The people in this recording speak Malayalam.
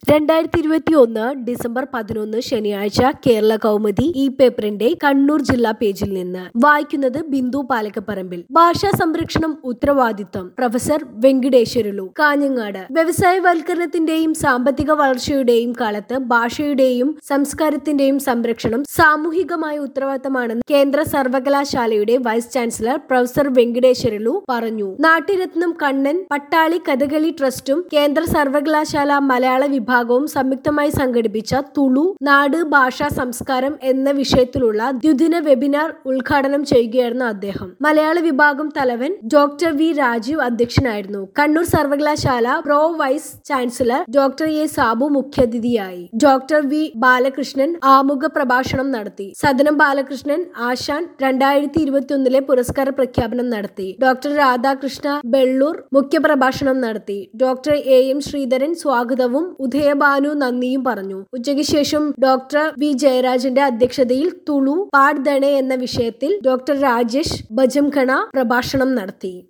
രണ്ടായിരത്തി ഇരുപത്തി ഒന്ന് ഡിസംബർ പതിനൊന്ന് ശനിയാഴ്ച കേരള കൗമുദി ഈ പേപ്പറിന്റെ കണ്ണൂർ ജില്ലാ പേജിൽ നിന്ന് വായിക്കുന്നത് ബിന്ദു പാലക്കപ്പറമ്പിൽ ഭാഷാ സംരക്ഷണം ഉത്തരവാദിത്വം പ്രൊഫസർ വെങ്കിടേശ്വരലു കാഞ്ഞങ്ങാട് വ്യവസായവൽക്കരണത്തിന്റെയും സാമ്പത്തിക വളർച്ചയുടെയും കാലത്ത് ഭാഷയുടെയും സംസ്കാരത്തിന്റെയും സംരക്ഷണം സാമൂഹികമായ ഉത്തരവാദിത്തമാണെന്ന് കേന്ദ്ര സർവകലാശാലയുടെ വൈസ് ചാൻസലർ പ്രൊഫസർ വെങ്കിടേശ്വരലു പറഞ്ഞു നാട്ടിരത്നം കണ്ണൻ പട്ടാളി കഥകളി ട്രസ്റ്റും കേന്ദ്ര സർവകലാശാല മലയാള വിഭാഗവും സംയുക്തമായി സംഘടിപ്പിച്ച തുളു നാട് ഭാഷ സംസ്കാരം എന്ന വിഷയത്തിലുള്ള ദ്വിദിന വെബിനാർ ഉദ്ഘാടനം ചെയ്യുകയായിരുന്നു അദ്ദേഹം മലയാള വിഭാഗം തലവൻ ഡോക്ടർ വി രാജീവ് അധ്യക്ഷനായിരുന്നു കണ്ണൂർ സർവകലാശാല pro vice chancellor doctor A Sabu മുഖ്യാതിഥിയായി ഡോക്ടർ വി ബാലകൃഷ്ണൻ ആമുഖ പ്രഭാഷണം നടത്തി സദനം ബാലകൃഷ്ണൻ ആശാൻ രണ്ടായിരത്തി ഇരുപത്തി ഒന്നിലെ പുരസ്കാര പ്രഖ്യാപനം നടത്തി ഡോക്ടർ രാധാകൃഷ്ണ ബെള്ളൂർ മുഖ്യപ്രഭാഷണം നടത്തി ഡോക്ടർ എ എം ശ്രീധരൻ സ്വാഗതവും ഉദയഭാനു നന്ദിയും പറഞ്ഞു ഉച്ചയ്ക്ക് ശേഷം ഡോക്ടർ വി ജയരാജന്റെ അധ്യക്ഷതയിൽ തുളു പാഡ് ദണെ എന്ന വിഷയത്തിൽ ഡോക്ടർ രാജേഷ് ബജംഖണ പ്രഭാഷണം നടത്തി